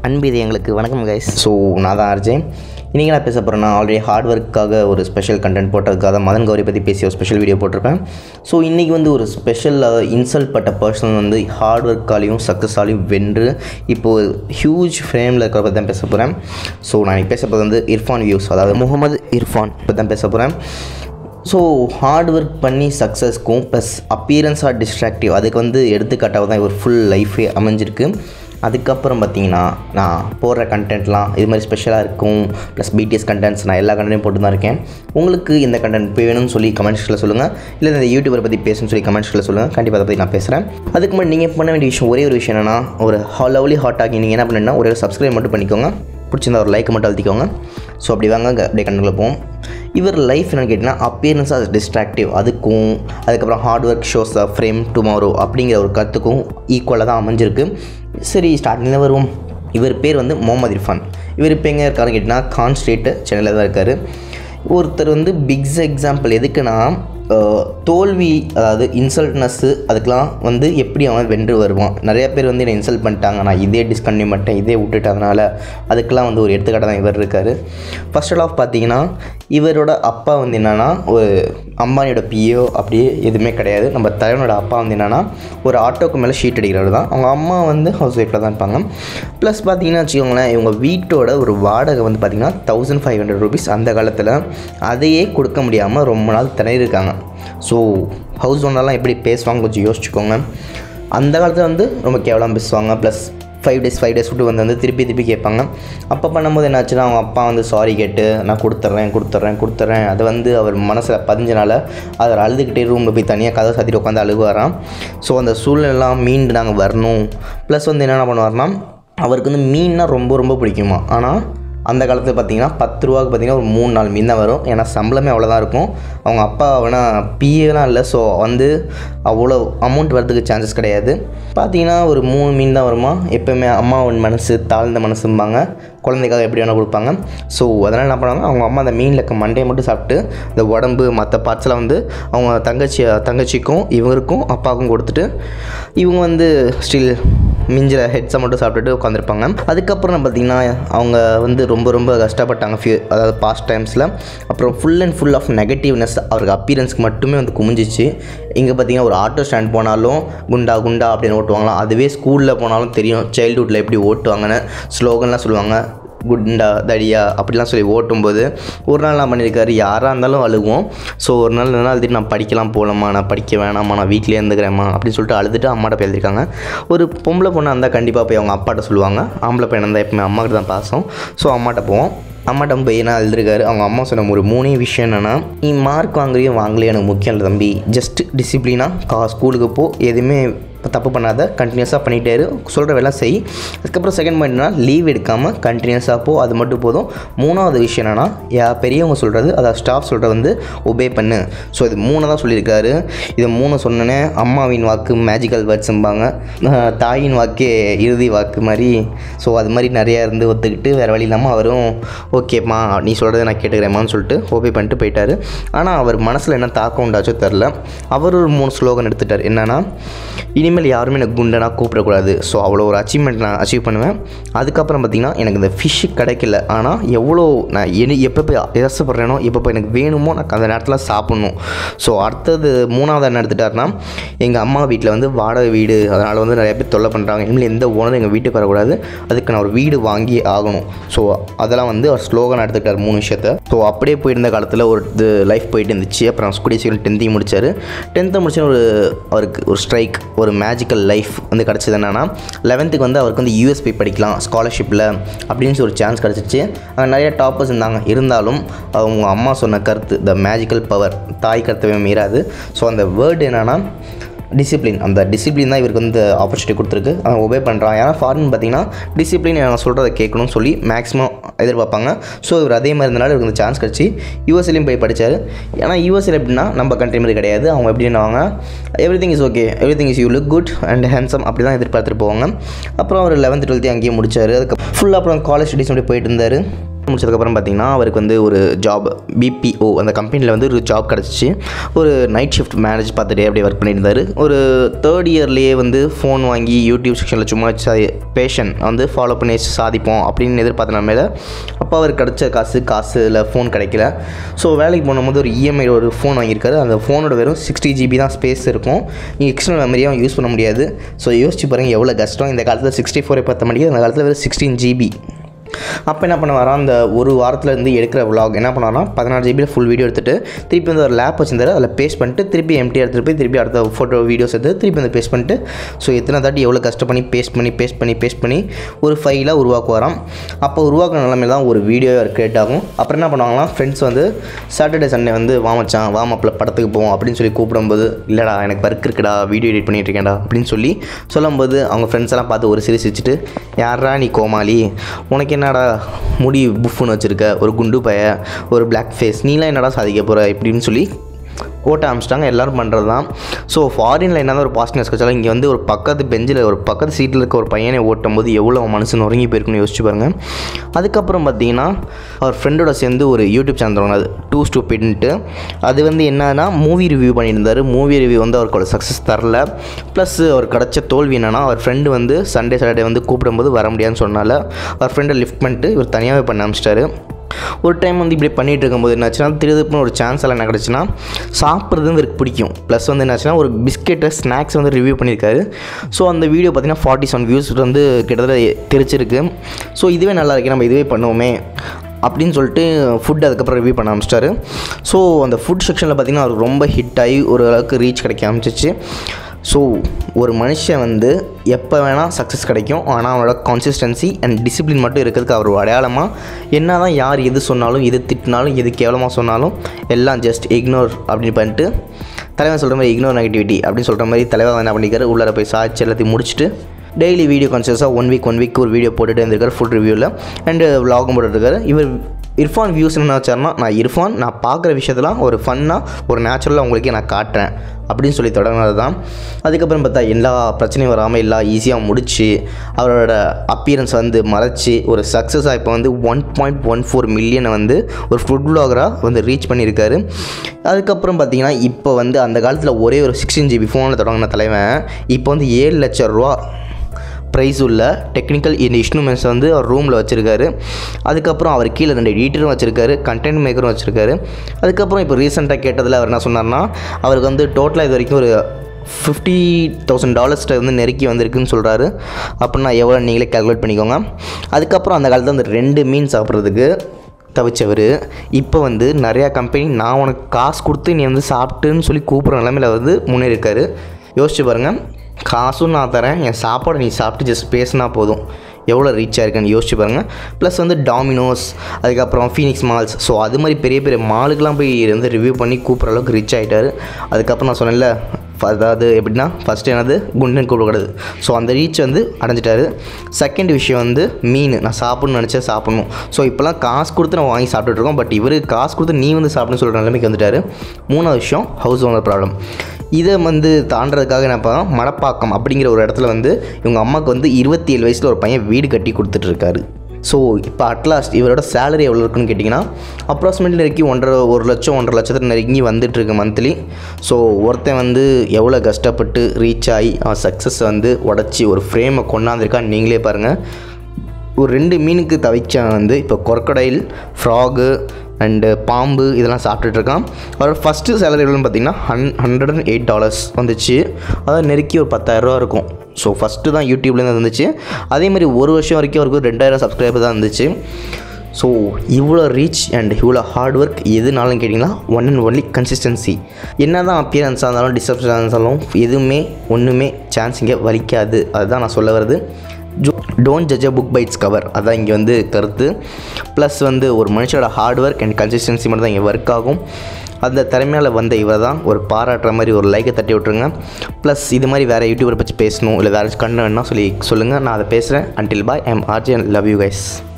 அன்பு இது எங்களுக்கு வணக்கம் கைஸ் ஸோ நான் தான் அர்ஜய் இன்றைக்கி நான் பேச போகிறேன்னா ஆல்ரெடி ஹார்ட் ஒர்க்காக ஒரு ஸ்பெஷல் கண்டென்ட் போட்டதுக்காக மதன் கௌரி பற்றி பேசி ஒரு ஸ்பெஷல் வீடியோ போட்டிருப்பேன் ஸோ இன்றைக்கி வந்து ஒரு ஸ்பெஷல் இன்சல்ட் பட்ட பர்சன் வந்து ஹார்ட் ஒர்க்காலையும் சக்ஸஸாலையும் வென்று இப்போது ஹியூஜ் ஃப்ரேமில் இருக்கிற பற்றி தான் பேச போகிறேன் ஸோ நான் இன்னைக்கு பேச போகிறது வந்து இர்ஃபான் வியூஸ் அதாவது முகமது இர்ஃபான் பற்றி தான் பேச போகிறேன் ஸோ ஹார்ட் ஒர்க் பண்ணி சக்ஸஸ்க்கும் ப்ளஸ் அப்பியரன்ஸாக டிஸ்ட்ராக்டிவ் அதுக்கு வந்து எடுத்துக்காட்டாக தான் இவர் ஃபுல் லைஃபே அமைஞ்சிருக்கு அதுக்கப்புறம் பார்த்தீங்கன்னா நான் போடுற கண்டென்ட்லாம் இது மாதிரி ஸ்பெஷலாக இருக்கும் ப்ளஸ் பிடிஎஸ் கண்டென்ட்ஸ் நான் எல்லா கண்டென்ட்டும் போட்டு தான் இருக்கேன் உங்களுக்கு இந்த கண்டென்ட் வேணும்னு சொல்லி கமெண்ட்ஸில் சொல்லுங்கள் இல்லை இந்த யூடியூபரை பற்றி பேசணும்னு சொல்லி கமெண்ட்ஸில் சொல்லுங்கள் கண்டிப்பாக அதை பற்றி நான் பேசுகிறேன் அதுக்கு முன்னாடி நீங்கள் பண்ண வேண்டிய விஷயம் ஒரே ஒரு விஷயம் என்னன்னா ஒரு லவ்லி ஹாட் ஆகி நீங்கள் என்ன பண்ணுன்னா ஒரே ஒரு சப்ஸ்கிரைப் மட்டும் பண்ணிக்கோங்க பிடிச்சிருந்தா ஒரு லைக் மட்டும் அழுத்திக்கோங்க ஸோ அப்படி வாங்க அங்கே அப்படியே கண்டுக்குள்ள போவோம் இவர் லைஃப் என்னென்னு கேட்டிங்கன்னா அப்பியரன்ஸ் ஆஸ் டிஸ்ட்ராக்டிவ் அதுக்கும் அதுக்கப்புறம் hard work shows the frame tomorrow அப்படிங்கிற ஒரு கருத்துக்கும் ஈக்குவலாக தான் அமைஞ்சிருக்கு சரி ஸ்டார்டிங்கில் வருவோம் இவர் பேர் வந்து முகமது இர்ஃபான் இவர் இப்போ எங்கே இருக்காருன்னு கேட்டிங்கன்னா கான் ஸ்ட்ரீட்டு சென்னையில் தான் இருக்கார் ஒருத்தர் வந்து பிக்ஸ் எக்ஸாம்பிள் எதுக்குன்னா அஹ், தோல்வி அதாவது இன்சல்ட்னஸ்ஸு அதுக்கெலாம் வந்து எப்படி அவன் வென்று வருவான் நிறைய பேர் வந்து என்னை இன்சல்ட் பண்ணிட்டாங்க நான் இதே டிஸ்கண்டினியூ பண்ணிட்டேன் இதே விட்டுட்டேன் அதனால் அதுக்கெலாம் வந்து ஒரு எடுத்துக்காட்டாக தான் இவர் இருக்கார் ஃபர்ஸ்ட் ஆஃப் பார்த்தீங்கன்னா இவரோட அப்பா வந்து என்னென்னா ஒரு அம்பானியோட பிஓ அப்படியே எதுவுமே கிடையாது நம்ம தலைவனோட அப்பா வந்து என்னென்னா ஒரு ஆட்டோக்கு மேலே ஷீட் அடிக்கிறவர் தான் அவங்க அம்மா வந்து ஹவுஸ் ஒய்ஃபில் தான் இருப்பாங்க ப்ளஸ் பார்த்தீங்கன்னா வச்சுக்கோங்களேன் இவங்க வீட்டோட ஒரு வாடகை வந்து பார்த்திங்கன்னா தௌசண்ட் ஃபைவ் ஹண்ட்ரட் ருபீஸ் அந்த காலத்தில் அதையே கொடுக்க முடியாமல் ரொம்ப நாள் திணறிருக்காங்க ஸோ ஹவுஸ் ஓனர்லாம் எப்படி பேசுவாங்க கொஞ்சம் யோசிச்சுக்கோங்க அந்த காலத்தில் வந்து ரொம்ப கேவலம் பேசுவாங்க plus five days five days விட்டு வந்து வந்து திருப்பி திருப்பி கேட்பாங்க அப்போ பண்ணும்போது என்னாச்சுன்னா அவங்க அப்பா வந்து சாரி கேட்டு நான் கொடுத்துட்றேன் கொடுத்துட்றேன் கொடுத்துட்றேன் அது வந்து அவர் மனசில் பதிஞ்சனால அவர் அழுதுகிட்டே ரூமில் போய் தனியாக கதை சாத்திட்டு உட்காந்து அழுகுவாராம் ஸோ அந்த சூழ்நிலாம் மீண்டு நாங்கள் வரணும் ப்ளஸ் வந்து என்னென்ன பண்ணுவார்னா அவருக்கு வந்து மீன்னா ரொம்ப ரொம்ப பிடிக்குமா ஆனால் அந்த காலத்தில் பார்த்தீங்கன்னா பத்து ரூபாக்கு பார்த்தீங்கன்னா ஒரு மூணு நாலு மீன் தான் வரும் ஏன்னா சம்பளமே அவ்வளோதான் இருக்கும் அவங்க அப்பா வேணால் பிஏலாம் இல்லை ஸோ வந்து அவ்வளோ அமௌண்ட் வரதுக்கு சான்சஸ் கிடையாது பார்த்தீங்கன்னா ஒரு மூணு மீன் தான் வருமா எப்போயுமே அம்மாவின் மனசு தாழ்ந்த மனசும்பாங்க குழந்தைக்காக எப்படி வேணால் கொடுப்பாங்க ஸோ அதனால் என்ன பண்ணுவாங்க அவங்க அம்மா அந்த மீனில் இருக்க மண்டையை மட்டும் சாப்பிட்டு இந்த உடம்பு மற்ற பார்ட்ஸ்லாம் வந்து அவங்க தங்கச்சி தங்கச்சிக்கும் இவருக்கும் அப்பாவுக்கும் கொடுத்துட்டு இவங்க வந்து ஸ்டில் மிஞ்சிற ஹெட்ஸை மட்டும் சாப்பிட்டுட்டு உட்காந்துருப்பாங்க அதுக்கப்புறம் பார்த்தீங்கன்னா அவங்க வந்து ரொம்ப ரொம்ப கஷ்டப்பட்டாங்க ஃபியூ அதாவது பாஸ்ட் டைம்ஸில் அப்புறம் full and full of negativeness அவருக்கு அப்பீரன்ஸ்க்கு மட்டுமே வந்து குமிஞ்சிச்சு இங்கே பார்த்தீங்கன்னா ஒரு ஆட்டோ ஸ்டாண்ட் போனாலும் குண்டா குண்டா அப்படின்னு ஓட்டுவாங்களாம் அதுவே ஸ்கூலில் போனாலும் தெரியும் சைல்டுஹுட்டில் எப்படி ஓட்டுவாங்கன்னு ஸ்லோகன்லாம் சொல்லுவாங்க குண்டா தடியா அப்படிலாம் சொல்லி ஓட்டும்போது ஒரு நாள் நான் பண்ணியிருக்காரு யாராக இருந்தாலும் அழுவோம் ஸோ ஒரு நாள் ரெண்டு நாள் அழுதுட்டு நான் படிக்கலாம் போகலாமா நான் படிக்க வேணாமா நான் வீட்டிலே இருந்துக்கிறேம்மா அப்படின்னு சொல்லிட்டு அழுதுட்டு அம்மாட்ட போய் எழுதிருக்காங்க ஒரு பொம்பளை பொண்ணாக இருந்தால் கண்டிப்பாக போய் அவங்க அப்பாட்ட சொல்லுவாங்க ஆம்பளை பையன் இருந்தால் எப்பவுமே அம்மாக்கிட்ட தான் பாசம் ஸோ அம்மாட்ட போவோம் அம்மாட்ட போய் என்ன எழுதிருக்காரு அவங்க அம்மா சொன்ன ஒரு மூணே விஷயம் என்னென்னா நீ மார்க் வாங்குறியோ வாங்கலையோ எனக்கு முக்கியம் இல்லை தம்பி ஜஸ்ட் டிசிப்ளினாக கா ஸ்கூலுக்கு போ எதுவுமே தப்பு பண்ணாத கண்டினியூஸாக பண்ணிகிட்டே இரு சொல்கிற வேலை செய் அதுக்கப்புறம் செகண்ட் பாயிண்ட்னா லீவ் எடுக்காமல் கண்டினியூஸாக போ அது மட்டும் போதும் மூணாவது விஷயம் என்னென்னா யா பெரியவங்க சொல்கிறது அதாவது ஸ்டாஃப் சொல்கிறத வந்து ஒபே பண்ணு ஸோ இது மூணு தான் சொல்லியிருக்காரு இது மூணு சொன்னோன்னே அம்மாவின் வாக்கு மேஜிக்கல் வேர்ட்ஸும்பாங்க அஹ் தாயின் வாக்கே இறுதி வாக்கு மாதிரி ஸோ அது மாதிரி நிறையா இருந்து ஒத்துக்கிட்டு வேறு வழி இல்லாமல் அவரும் ஓகேம்மா நீ சொல்கிறத நான் கேட்டுக்கிறேம்மான்னு சொல்லிட்டு ஓபே பண்ணிட்டு போயிட்டாரு ஆனால் அவர் மனசில் என்ன தாக்கம் உண்டாச்சோ தெரில அவர் ஒரு மூணு ஸ்லோகன் எடுத்துட்டார் என்னென்னா இனிமேல் யாருமே எனக்கு குண்டனா கூப்பிடக்கூடாது ஸோ அவ்வளோ ஒரு அச்சீவ்மெண்ட் நான் அச்சீவ் பண்ணுவேன் அதுக்கப்புறம் பார்த்திங்கன்னா எனக்கு இந்த ஃபிஷ்ஷு கிடைக்கல ஆனால் எவ்வளோ நான் எனி எப்போ போய் ஆசைப்படுறேனோ எப்போ எனக்கு வேணுமோ நான் அந்த நேரத்தில் சாப்பிட்ணும் ஸோ அடுத்தது மூணாவது என்ன எடுத்துட்டாருன்னா எங்கள் அம்மா வீட்டில் வந்து வாடகை வீடு அதனால் வந்து நிறைய பேர் தொல்லை பண்ணுறாங்க இனிமேல் எந்த ஓனரும் எங்கள் வீட்டுக்கு வரக்கூடாது அதுக்கு நான் ஒரு வீடு வாங்கி ஆகணும் ஸோ அதெல்லாம் வந்து அவர் ஸ்லோகன் எடுத்துக்கிட்டார் மூணு விஷயத்த ஸோ அப்படியே போயிருந்த காலத்தில் ஒரு இது லைஃப் போயிட்டு இருந்துச்சு அப்புறம் ஸ்கூடி சீக்கிரம் டென்த்தையும் முடிச்சார் டென்த்தை முடிச்சு ஒரு அவருக்கு ஒரு ஸ்ட்ரைக் ஒரு மேஜிக்கல் லைஃப் வந்து கிடச்சது என்னென்னா லெவன்த்துக்கு வந்து அவருக்கு வந்து யூஎஸ் போய் படிக்கலாம் ஸ்காலர்ஷிப்பில் அப்படின்னு சொல்லி ஒரு சான்ஸ் கிடச்சிச்சு அங்கே நிறைய டாப்பர்ஸ் இருந்தாங்க இருந்தாலும் அவங்க அம்மா சொன்ன கருத்து த மேஜிக்கல் பவர் தாய் கருத்தவே மீறாது ஸோ அந்த வேர்டு என்னென்னா டிசிப்ளின் அந்த டிசிப்ளின் தான் இவருக்கு வந்து ஆப்பர்ச்சுனிட்டி கொடுத்துருக்கு அவன் ஒபே பண்ணுறான் ஏன்னா ஃபாரின் பார்த்தீங்கன்னா டிசிப்ளின் நான் சொல்கிறத கேட்கணும்னு சொல்லி மேக்ஸிமம் எதிர்பார்ப்பாங்க ஸோ இவர் அதே மாதிரி இருந்தனால இவருக்கு இந்த சான்ஸ் கிடச்சி யூஎஸ்லேயும் போய் படித்தார் ஏன்னா யூஎஸ்ல எப்படின்னா நம்ம கண்ட்ரி மாதிரி கிடையாது அவங்க எப்படின்னாங்க everything is okay everything is you look good and handsome அப்படி தான் எதிர்பார்த்துட்டு போவாங்க அப்புறம் அவர் லெவன்த் டுவெல்த்து அங்கேயே முடிச்சார் அதுக்கு ஃபுல்லாக அப்புறம் காலேஜ் ஸ்டடீஸ் அப்படி போயிட்டு இருந்தார் முடிச்சதுக்கப்புறம் பார்த்தீங்கன்னா அவருக்கு வந்து ஒரு ஜாப் பிபிஓ அந்த கம்பெனியில் வந்து ஒரு ஜாப் கிடச்சிச்சு ஒரு நைட் ஷிஃப்ட் மேனேஜ் பார்த்துட்டே அப்படியே ஒர்க் பண்ணியிருந்தார் ஒரு தேர்ட் இயர்லேயே வந்து ஃபோன் வாங்கி யூடியூப் செக்ஷனில் சும்மா பேஷன் வந்து ஃபாலோ பண்ணி சாதிப்போம் அப்படின்னு எதிர்பார்த்த மேலே அப்போ அவர் கிடச்ச காசு காசில் ஃபோன் கிடைக்கல ஸோ வேலைக்கு போகும்போது ஒரு இஎம்ஐ ஒரு ஃபோன் வாங்கியிருக்காரு அந்த ஃபோனோட வெறும் சிக்ஸ்டி ஜிபி தான் ஸ்பேஸ் இருக்கும் நீங்கள் எக்ஸ்டர்னல் மெமரியாக யூஸ் பண்ண முடியாது ஸோ யோசிச்சு பாருங்கள் எவ்வளோ கஷ்டம் இந்த காலத்தில் சிக்ஸ்டி ஃபோரை பற்ற மாட்டேங்குது அந்த காலத்தில் வெறும் சிக்ஸ்டீன் ஜிபி அப்போ என்ன பண்ணுவாராம் அந்த ஒரு வாரத்தில் இருந்து எடுக்கிற vlog என்ன பண்ணுவார்னா பதினாறு ஜிபியில் ஃபுல் வீடியோ எடுத்துட்டு திருப்பி வந்து ஒரு லேப் வச்சிருந்தாரு அதில் பேஸ்ட் பண்ணிட்டு திருப்பி எம்டி எடுத்துகிட்டு போய் திருப்பி அடுத்த ஃபோட்டோ வீடியோஸ் எடுத்து திருப்பி வந்து பேஸ்ட் பண்ணிட்டு ஸோ எத்தனை தாட்டி எவ்வளோ கஷ்டம் பண்ணி பேஸ்ட் பண்ணி பேஸ்ட் பண்ணி பேஸ்ட் பண்ணி ஒரு ஃபைலாக உருவாக்குவாராம் அப்போ உருவாக்குற நிலமையில தான் ஒரு வீடியோ கிரியேட் ஆகும் அப்புறம் என்ன பண்ணுவாங்கன்னா ஃப்ரெண்ட்ஸ் வந்து சாட்டர்டே சண்டே வந்து வா மச்சான் வா மாப்பிள்ள படத்துக்கு போவோம் அப்படின்னு சொல்லி கூப்பிடும்போது இல்லைடா எனக்கு ஒர்க் இருக்குடா வீடியோ எடிட் பண்ணிட்டு இருக்கேன்டா அப்படின்னு சொல்லி சொல்லும்போது அவங்க ஃப்ரெண்ட்ஸ் எல்லாம் பார்த்து ஒரு சிரி சிரிச்சிட்டு யாரா நீ கோமாளி உனக்கு என்னடா முடி புஃப்னு வச்சுருக்க ஒரு குண்டு பைய ஒரு Black ஃபேஸ் நீலாம் என்னடா சாதிக்க போகிற இப்படின்னு சொல்லி ஓட்ட ஆரம்பிச்சிட்டாங்க எல்லோரும் பண்ணுறது தான் ஸோ ஃபாரினில் என்ன ஒரு பாசிட்டிவ்னஸ் வச்சாலும் இங்கே வந்து ஒரு பக்கத்து பெஞ்சில் ஒரு பக்கத்து சீட்டில் இருக்க ஒரு பையனை ஓட்டும் போது எவ்வளோ மனசு நொறுங்கி போயிருக்குன்னு யோசிச்சு பாருங்கள் அதுக்கப்புறம் பார்த்தீங்கன்னா அவர் ஃப்ரெண்டோட சேர்ந்து ஒரு யூடியூப் சேனல் தொடங்கினது டூ ஸ்டூபிட்ன்ட்டு அது வந்து என்னன்னா மூவி ரிவ்யூ பண்ணியிருந்தார் மூவி ரிவ்யூ வந்து அவருக்கு சக்ஸஸ் தரல ப்ளஸ் அவர் கிடச்ச தோல்வி என்னன்னா அவர் ஃப்ரெண்டு வந்து சண்டே சாட்டர்டே வந்து கூப்பிடும்போது வர முடியாதுன்னு சொன்னால அவர் ஃப்ரெண்டை லிஃப்ட் பண்ணிட்டு இவர் தனியாகவே பண்ண ஆரம்பிச்சிட்டாரு ஒரு டைம் வந்து இப்படி பண்ணிகிட்டு இருக்கும்போது என்னாச்சுன்னா திருதுப்புன்னு ஒரு சான்ஸ் எல்லாம் என்ன கிடச்சுன்னா சாப்பிட்றது இவருக்கு பிடிக்கும் ப்ளஸ் வந்து என்னாச்சுன்னா ஒரு பிஸ்கெட்டை ஸ்நாக்ஸ் வந்து ரிவ்யூ பண்ணியிருக்காரு ஸோ அந்த வீடியோ பார்த்தீங்கன்னா ஃபார்ட்டி செவன் வியூஸ் வந்து கிட்டத்தட்ட தெரிச்சிருக்கு ஸோ இதுவே நல்லா இருக்கு நம்ம இதுவே பண்ணுவோமே அப்படின்னு சொல்லிட்டு ஃபுட் அதுக்கப்புறம் ரிவ்யூ பண்ண ஆரம்பிச்சிட்டாரு ஸோ அந்த ஃபுட் செக்ஷனில் பார்த்திங்கன்னா அவருக்கு ரொம்ப ஹிட் ஆகி ஒரு அளவுக்கு ரீச் கிடைக்க ஆரம்பிச்சிச்சு ஸோ ஒரு மனுஷன் வந்து எப்போ வேணால் சக்ஸஸ் கிடைக்கும் ஆனால் அவனோட கான்சிஸ்டன்சி அண்ட் டிசிப்ளின் மட்டும் இருக்கிறதுக்கு அவர் ஒரு அடையாளமாக என்ன தான் யார் எது சொன்னாலும் எது திட்டினாலும் எது கேவலமாக சொன்னாலும் எல்லாம் ஜஸ்ட் இக்னோர் அப்படின்னு பண்ணிட்டு தலைவன் சொல்கிற மாதிரி இக்னோர் நெகட்டிவிட்டி அப்படின்னு சொல்கிற மாதிரி தலைவன் என்ன பண்ணிக்காரு உள்ளார போய் சாய்ச்சி எல்லாத்தையும் முடிச்சுட்டு டெய்லி வீடியோ கான்சியஸாக ஒன் வீக் ஒன் வீக் ஒரு வீடியோ போட்டுட்டு இருந்திருக்காரு ஃபுட் ரிவ்யூவில் அண்டு விலாகும் போட்டுருக்காரு இவர் இர்ஃபான் வியூஸ் என்ன வச்சார்னா நான் இர்ஃபான் நான் பார்க்குற விஷயத்தெல்லாம் ஒரு ஃபன்னாக ஒரு நேச்சுரலாக உங்களுக்கே நான் காட்டுறேன் அப்படின்னு சொல்லி தொடங்கினது தான் அதுக்கப்புறம் பார்த்தா எல்லா பிரச்சனையும் வராமல் எல்லாம் ஈஸியாக முடிச்சு அவரோட அப்பியரன்ஸ் வந்து மறைச்சி ஒரு சக்ஸஸாக இப்போ வந்து ஒன் பாயிண்ட் ஒன் ஃபோர் மில்லியனை வந்து ஒரு ஃபுட் ப்ளாகராக வந்து ரீச் பண்ணியிருக்காரு அதுக்கப்புறம் பார்த்தீங்கன்னா இப்போ வந்து அந்த காலத்தில் ஒரே ஒரு சிக்ஸ்டீன் ஜிபி ஃபோனில் தொடங்கின தலைவன் இப்போ வந்து ஏழு லட்சம் ரூபா ப்ரைஸ் உள்ள டெக்னிக்கல் இன்ஸ்ட்ருமெண்ட்ஸ் வந்து அவர் ரூமில் வச்சுருக்காரு அதுக்கப்புறம் அவர் கீழே ரெண்டு எடிட்டரும் வச்சுருக்காரு கண்டென்ட் மேக்கரும் வச்சுருக்காரு அதுக்கப்புறம் இப்போ ரீசெண்டாக கேட்டதில் அவர் என்ன சொன்னார்னா அவருக்கு வந்து டோட்டலாக இது வரைக்கும் ஒரு ஃபிஃப்டி தௌசண்ட் டாலர்ஸ்ட்டை வந்து நெருக்கி வந்திருக்குன்னு சொல்கிறாரு அப்படின்னா எவ்வளோ நீங்களே கால்குலேட் பண்ணிக்கோங்க அதுக்கப்புறம் அந்த காலத்தில் அந்த ரெண்டு மீன் சாப்பிட்றதுக்கு தவிச்சவர் இப்போ வந்து நிறையா கம்பெனி நான் உனக்கு காசு கொடுத்து நீ வந்து சாப்பிட்டுன்னு சொல்லி கூப்பிட்ற நிலமையில வந்து முன்னேறியிருக்காரு யோசிச்சு பாருங்கள் காசும் நான் தரேன் என் சாப்பாடை நீ சாப்பிட்டு ஜஸ்ட் பேசினா போதும் எவ்வளோ ரீச் ஆயிருக்குன்னு யோசிச்சு பாருங்கள் ப்ளஸ் வந்து டாமினோஸ் அதுக்கப்புறம் ஃபீனிக்ஸ் மால்ஸ் ஸோ அது மாதிரி பெரிய பெரிய மாலுக்கெலாம் போய் வந்து ரிவ்யூ பண்ணி கூப்பிட்ற அளவுக்கு ரீச் ஆகிட்டாரு அதுக்கப்புறம் நான் சொன்னேன்ல அதாவது எப்படின்னா ஃபஸ்ட்டு என்னது குண்டன் கூப்பிடக்கூடாது ஸோ அந்த ரீச் வந்து அடைஞ்சிட்டாரு செகண்ட் விஷயம் வந்து மீன் நான் சாப்பிட்ணும்னு நினச்சா சாப்பிட்ணும் ஸோ இப்போலாம் காசு கொடுத்து நம்ம வாங்கி சாப்பிட்டுட்ருக்கோம் பட் இவர் காசு கொடுத்து நீ வந்து சாப்பிட்ணும்னு சொல்கிற நிலைமைக்கு வந்துட்டாரு மூணாவது விஷயம் ஹவுஸ் ஓனர் ப்ராப்ளம் இதை வந்து தாண்டறதுக்காக என்ன பண்ணோம் மடப்பாக்கம் அப்படிங்கிற ஒரு இடத்துல வந்து இவங்க அம்மாவுக்கு வந்து இருபத்தி ஏழு வயசில் ஒரு பையன் வீடு கட்டி கொடுத்துட்ருக்காரு ஸோ இப்போ அட்லாஸ்ட் இவரோட சேலரி எவ்வளோ இருக்குன்னு கேட்டிங்கன்னா அப்ராக்சிமேட்லி நெருக்கி ஒன்றரை ஒரு லட்சம் ஒன்றரை லட்சத்துக்கு நெருங்கி வந்துட்டுருக்கு மந்த்லி ஸோ ஒருத்தன் வந்து எவ்வளோ கஷ்டப்பட்டு ரீச் ஆகி அவன் சக்ஸஸ் வந்து உடச்சி ஒரு ஃப்ரேமை கொண்டாந்துருக்கான்னு நீங்களே பாருங்கள் ஒரு ரெண்டு மீனுக்கு தவிச்சவன் வந்து இப்போ கொரக்கடைல் ஃப்ராகு அண்டு பாம்பு இதெல்லாம் சாப்பிட்டுட்டு இருக்கான் அவரோட ஃபஸ்ட்டு சேலரி எவ்வளோன்னு பார்த்தீங்கன்னா hun hundred and eight dollars வந்துச்சு அதாவது நெருக்கி ஒரு பத்தாயிரரூவா இருக்கும் ஸோ ஃபஸ்ட்டு தான் யூடியூப்லேருந்து வந்துச்சு அதே மாதிரி ஒரு வருஷம் வரைக்கும் அவருக்கு ஒரு ரெண்டாயிரம் சப்ஸ்கிரைபர் தான் இருந்துச்சு ஸோ இவ்வளோ ரீச் அண்ட் இவ்வளோ ஹார்ட் ஒர்க் எதுனாலும் கேட்டிங்கன்னா ஒன் அண்ட் ஒன்லி கன்சிஸ்டன்சி என்ன தான் அப்பியரன்ஸாக இருந்தாலும் டிஸ்டர்பன்ஸாக இருந்தாலும் எதுவுமே ஒன்றுமே சான்ஸ் இங்கே வலிக்காது அதுதான் நான் சொல்ல வருது ஜோ don't judge a book by its cover அதான் இங்கே வந்து கருத்து ப்ளஸ் வந்து ஒரு மனுஷனோட ஹார்ட் ஒர்க் அண்ட் கன்சிஸ்டன்சி மட்டும் தான் இங்கே ஒர்க் ஆகும் அந்த திறமையால் வந்த இவர் தான் ஒரு பாராட்டுற மாதிரி ஒரு லைக்கை தட்டி விட்ருங்க ப்ளஸ் இது மாதிரி வேறு யூடியூபரை பற்றி பேசணும் இல்லை வேறு கண்டனா சொல்லி சொல்லுங்கள் நான் அதை பேசுகிறேன் until bye I'm RG and love you guys